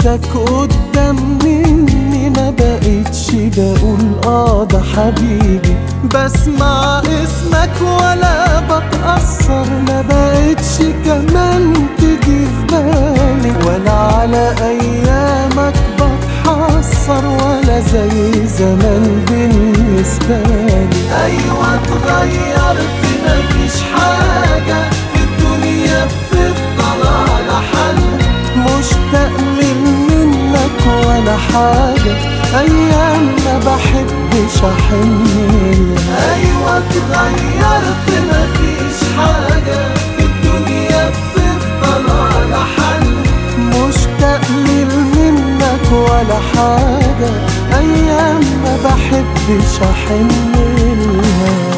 اسمك قدام مني ما بقتش بقول اه ده حبيبي بسمع اسمك ولا بتأثر ما بقتش كمان تيجي في بالي ولا على ايامك بتحسر ولا زي زمان بالنسبة لي ايوه اتغيرت مفيش حاجة في الدنيا بتفضل على حل مشتاق من منك ولا حاجة أيام ما بحبش أحن لها. أيوة اتغيرت مفيش حاجة في الدنيا بتفضل على حل مشتاق من منك ولا حاجة أيام ما بحبش أحن لها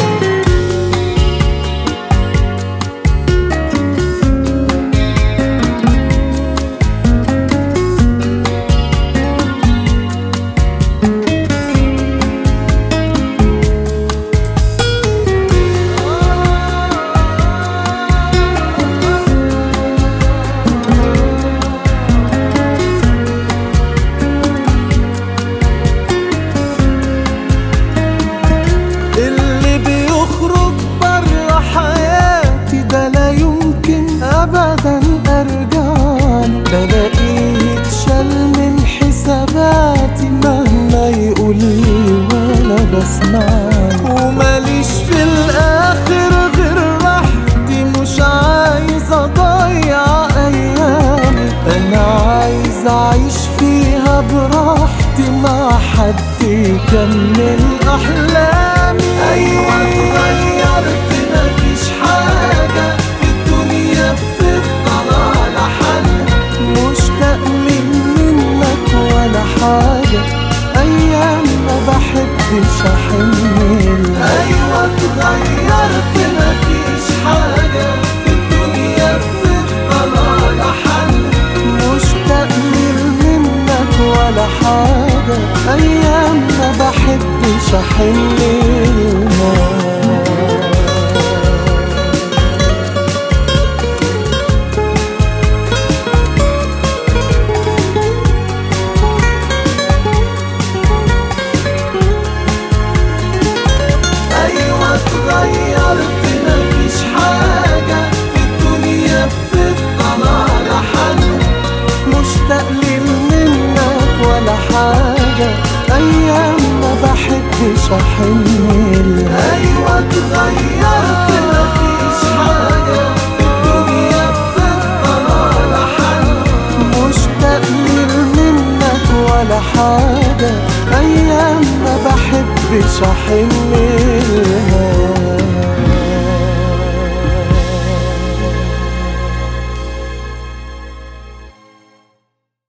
اللي بيخرج بره حياتي ده لا يمكن ابدا ارجعله بلاقيه يتشال من حساباتي مهما يقول لي ولا بسمعه وماليش في الاخر غير راحتي مش عايز اضيع ايامي انا عايز اعيش فيها براحتي مع حد يكمل احلامي ايوه اتغيرت مفيش حاجه في الدنيا بتفضل على حل مشتاق من منك ولا حاجه ايام ما بحبش احن لها. ايوه اتغيرت مفيش حاجه في الدنيا بتفضل على حل مشتاق من منك ولا حاجة أيام ما بحبش أحن لها. أيوة اتغيرت مفيش حاجة في الدنيا بتفضل على حل مشتاق لي منك ولا حاجة أيام ما بحبش أحن لها. أيوة اتغيرت مفيش حاجة في الدنيا بتفضل على حل مشتاق لي منك ولا حاجة أيام ما بحبش أحن لها